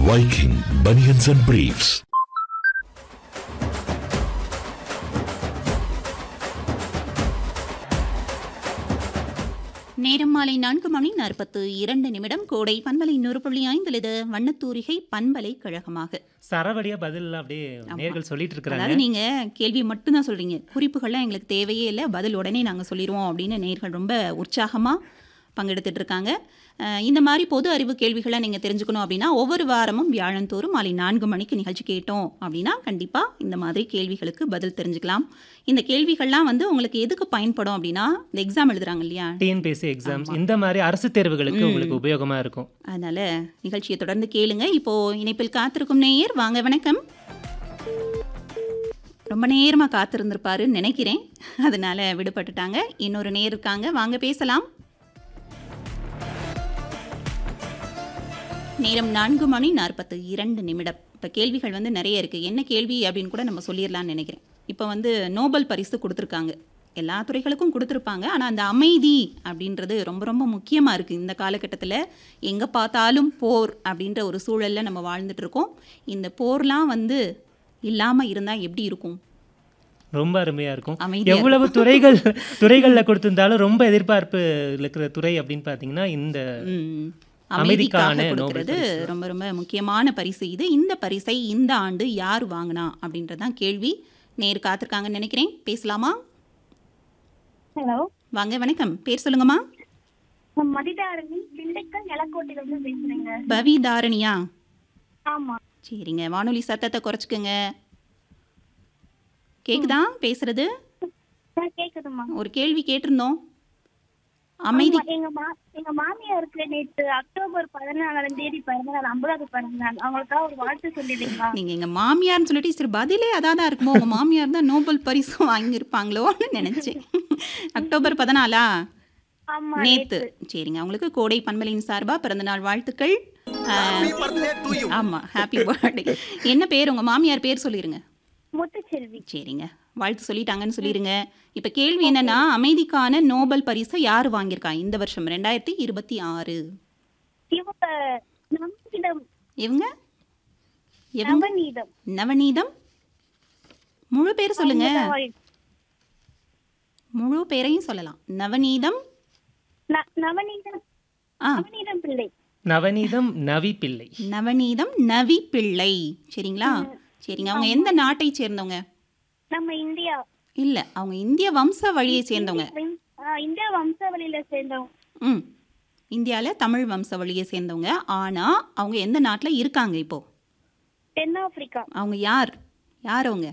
Viking Bunions and Briefs. நேரம் மாலை நான்கு மணி நாற்பத்து இரண்டு நிமிடம் கோடை பண்பலை நூறு புள்ளி ஐந்தில் இது வண்ணத்தூரிகை பண்பலை கழகமாக சரவடியா பதில் அப்படியே நேர்கள் சொல்லிட்டு இருக்கிறாங்க அதாவது நீங்க கேள்வி மட்டும்தான் சொல்றீங்க குறிப்புகள்லாம் எங்களுக்கு தேவையே இல்லை பதில் உடனே நாங்க சொல்லிடுவோம் அப்படின்னு நேர்கள் ரொம்ப உற்சாகமா பங்கெடுத்துட்டு இருக்காங்க அஹ் இந்த மாதிரி பொது அறிவு கேள்விகளை நீங்கள் தெரிஞ்சுக்கணும் அப்படின்னா ஒவ்வொரு வாரமும் வியாழந்தோறும் மாலை நான்கு மணிக்கு நிகழ்ச்சி கேட்டோம் அப்படின்னா கண்டிப்பாக இந்த மாதிரி கேள்விகளுக்கு பதில் தெரிஞ்சுக்கலாம் இந்த கேள்விகள்லாம் வந்து உங்களுக்கு எதுக்கு பயன்படும் அப்படின்னா இந்த எக்ஸாம் எழுதுறாங்க இல்லையா டிஎன்பிஎஸ்சி எக்ஸாம்ஸ் இந்த மாதிரி அரசு தேர்வுகளுக்கு உங்களுக்கு உபயோகமா இருக்கும் அதனால நிகழ்ச்சியை தொடர்ந்து கேளுங்க இப்போ இணைப்பில் காத்திருக்கும் நேயர் வாங்க வணக்கம் ரொம்ப நேரமா காத்திருந்திருப்பாருன்னு நினைக்கிறேன் அதனால விடுபட்டுட்டாங்க இன்னொரு நேர் இருக்காங்க வாங்க பேசலாம் நேரம் நான்கு மணி நாற்பத்து இரண்டு நிமிடம் இப்போ கேள்விகள் வந்து நிறைய இருக்குது என்ன கேள்வி அப்படின்னு கூட நம்ம சொல்லிடலாம்னு நினைக்கிறேன் இப்போ வந்து நோபல் பரிசு கொடுத்துருக்காங்க எல்லா துறைகளுக்கும் கொடுத்துருப்பாங்க ஆனால் அந்த அமைதி அப்படின்றது ரொம்ப ரொம்ப முக்கியமாக இருக்குது இந்த காலகட்டத்தில் எங்கே பார்த்தாலும் போர் அப்படின்ற ஒரு சூழலில் நம்ம வாழ்ந்துட்டு இருக்கோம் இந்த போர்லாம் வந்து இல்லாமல் இருந்தால் எப்படி இருக்கும் ரொம்ப அருமையா இருக்கும் அமைதியா எவ்வளவு துறைகள் துறைகள்ல கொடுத்திருந்தாலும் ரொம்ப எதிர்பார்ப்பு இருக்கிற துறை அப்படின்னு பாத்தீங்கன்னா இந்த ம். அமைதிக்கான அமைதிக்காக நோபல் கொடுக்கிறது ரொம்ப ரொம்ப முக்கியமான பரிசு இது இந்த பரிசை இந்த ஆண்டு யார் வாங்கினா அப்படின்றதான் கேள்வி நேர் காத்திருக்காங்கன்னு நினைக்கிறேன் பேசலாமா ஹலோ வாங்க வணக்கம் பேர் சொல்லுங்கம்மா நான் மதிதாரணி திண்டுக்கல் நிலக்கோட்டையில இருந்து பேசுறேங்க பவி தாரணியா ஆமா சரிங்க வானொலி சத்தத்தை குறைச்சிக்கோங்க கேக்குதா பேசுறது ஆ, கேக்குதும்மா ஒரு கேள்வி கேட்டிருந்தோம் அமைதி ஆமா, எங்க மா எங்க மாமியாருக்கு நேற்று அக்டோபர் பதினாலாம் தேதி பிறந்தநாள் ஐம்பதாவது பிறந்தநாள் அவங்களுக்காக ஒரு வாழ்த்து சொல்லிடுங்களா நீங்க எங்க மாமியார்னு சொல்லிட்டு சரி பதிலே அதான் தான் இருக்குமோ உங்க மாமியார் தான் நோபல் பரிசு வாங்கியிருப்பாங்களோன்னு நினைச்சேன் அக்டோபர் பதினாலா ஆமா நேத்து சரிங்க அவங்களுக்கு கோடை பண்பலையின் சார்பா பிறந்தநாள் வாழ்த்துக்கள் ஆஹ், ஆமா ஹாப்பி பர்த்டே என்ன பேர் உங்க மாமியார் பேர் சொல்லிருங்க முத்துச்செல்வி சரிங்க வாழ்த்து சொல்லிட்டாங்கன்னு சொல்லிருங்க இப்ப கேள்வி என்னன்னா அமைதிக்கான நோபல் பரிசை யார் வாங்கியிருக்கா இந்த வருஷம் ரெண்டாயிரத்தி இருபத்தி ஆறு இவங்க நவநீதம் இவங்க இவங்க நவநீதம் நவநீதம் முழு பேர் சொல்லுங்க அவங்க- முழு பேரையும் சொல்லலாம் நவநீதம் ந- நவநீதம் ஆ நவநீதம் பிள்ளை நவநீதம் நவி பிள்ளை நவநீதம் நவி பிள்ளை சரிங்களா சரிங்க அவங்க எந்த நாட்டை சேர்ந்தவங்க நம்ம இந்தியா இல்ல அவங்க இந்திய வம்ச வழியை சேர்ந்தவங்க ஆ, இந்தியா வம்சாவளியில சேர்ந்தவங்க ம் இந்தியாவில் தமிழ் வம்ச வழியை சேர்ந்தவங்க ஆனா அவங்க எந்த நாட்டில் இருக்காங்க இப்போ தென்னாப்பிரிக்கா அவங்க யார் யார் அவங்க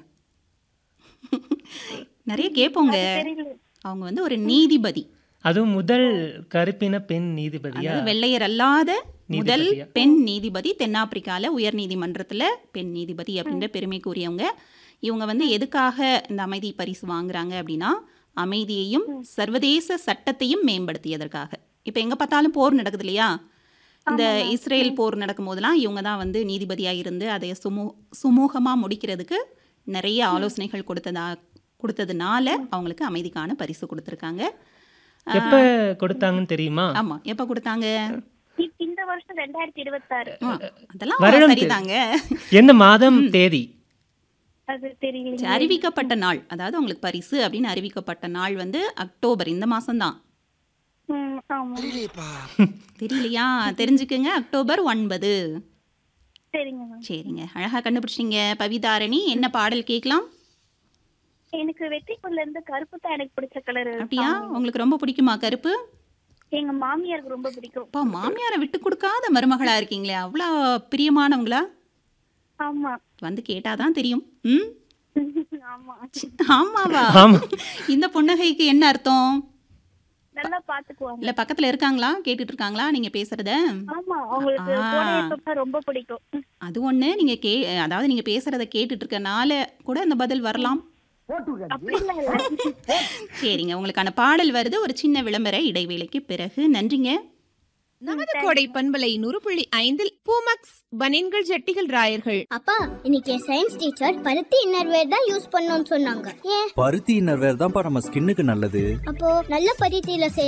நிறைய கேட்போங்க தெரியல அவங்க வந்து ஒரு நீதிபதி அதுவும் முதல் கருப்பின பெண் நீதிபதியா அதாவது வெள்ளையர் அல்லாத முதல் நீதிபதியா? பெண் நீதிபதி தென்னாப்பிரிக்கால உயர் நீதிமன்றத்துல பெண் நீதிபதி அப்படின்ற பெருமைக்குரியவங்க இவங்க வந்து எதுக்காக இந்த அமைதி பரிசு வாங்குறாங்க அப்படின்னா அமைதியையும் சர்வதேச சட்டத்தையும் மேம்படுத்தியதற்காக இப்போ எங்க பார்த்தாலும் போர் நடக்குது இல்லையா இந்த இஸ்ரேல் போர் நடக்கும் போதெல்லாம் இவங்க தான் வந்து நீதிபதியாக இருந்து அதை சுமூ சுமூகமாக முடிக்கிறதுக்கு நிறைய ஆலோசனைகள் கொடுத்ததா கொடுத்ததுனால அவங்களுக்கு அமைதிக்கான பரிசு கொடுத்துருக்காங்க எப்ப கொடுத்தாங்கன்னு தெரியுமா ஆமா எப்போ கொடுத்தாங்க இ- இந்த வருஷம் ரெண்டாயிரத்தி இருபத்தாறு ஆ, அதெல்லாம் வருடம் சரிதாங்க எந்த மாதம் தேதி அது தெரியல சரி, அறிவிக்கப்பட்ட நாள் அதாவது உங்களுக்கு பரிசு அப்படின்னு அறிவிக்கப்பட்ட நாள் வந்து அக்டோபர் இந்த மாசம்தான் ம், ஆமா தெரியலையா தெரிஞ்சுக்குங்க அக்டோபர் ஒன்பது சரிங்க மேம் சரிங்க அழகா கண்டுபிடிச்சிங்க பவிதாரணி என்ன பாடல் கேட்கலாம் எனக்கு வெற்றிக்குள்ள இருந்து கருப்பு தான் எனக்கு பிடிச்ச கலர் அப்படியா உங்களுக்கு ரொம்ப பிடிக்குமா கருப்பு எங்க மாமியாருக்கு ரொம்ப பிடிக்கும் அப்பா மாமியாரை விட்டு கொடுக்காத மருமகளா இருக்கீங்களே அவ்வளோ பிரியமானவங்களா ஆமா வந்து கேட்டாதான் தெரியும் ம் ஆமா ஆமாவா ஆமா இந்த புன்னகைக்கு என்ன அர்த்தம் நல்லா பாத்துக்குவாங்க இல்ல பக்கத்துல இருக்காங்களா கேட்டுட்டு இருக்காங்களா நீங்க பேசுறத ஆமா அவங்களுக்கு ஆ. கோடை எப்ப ரொம்ப பிடிக்கும் அது ஒண்ணு நீங்க கே அதாவது நீங்க பேசுறத கேட்டுட்டு இருக்கனால கூட அந்த பதில் வரலாம் அப்படிலாம் இல்ல சரிங்க உங்களுக்கான பாடல் வருது ஒரு சின்ன விளம்பர இடைவேளைக்கு பிறகு நன்றிங்க நமது கோடை பண்பலை நூறு புள்ளி ஐந்தில் பூமக்ஸ் பனின்கள் ஜட்டிகள் ராயர்கள் அப்பா இன்னைக்கு சயின்ஸ் டீச்சர் பருத்தி இன்னர்வேர் தான் யூஸ் பண்ணணும்னு சொன்னாங்க ஏன் பருத்தி இன்னர்வேர் தான்ப்பா நம்ம ஸ்கின்னுக்கு நல்லது அப்போ நல்ல பருத்தியில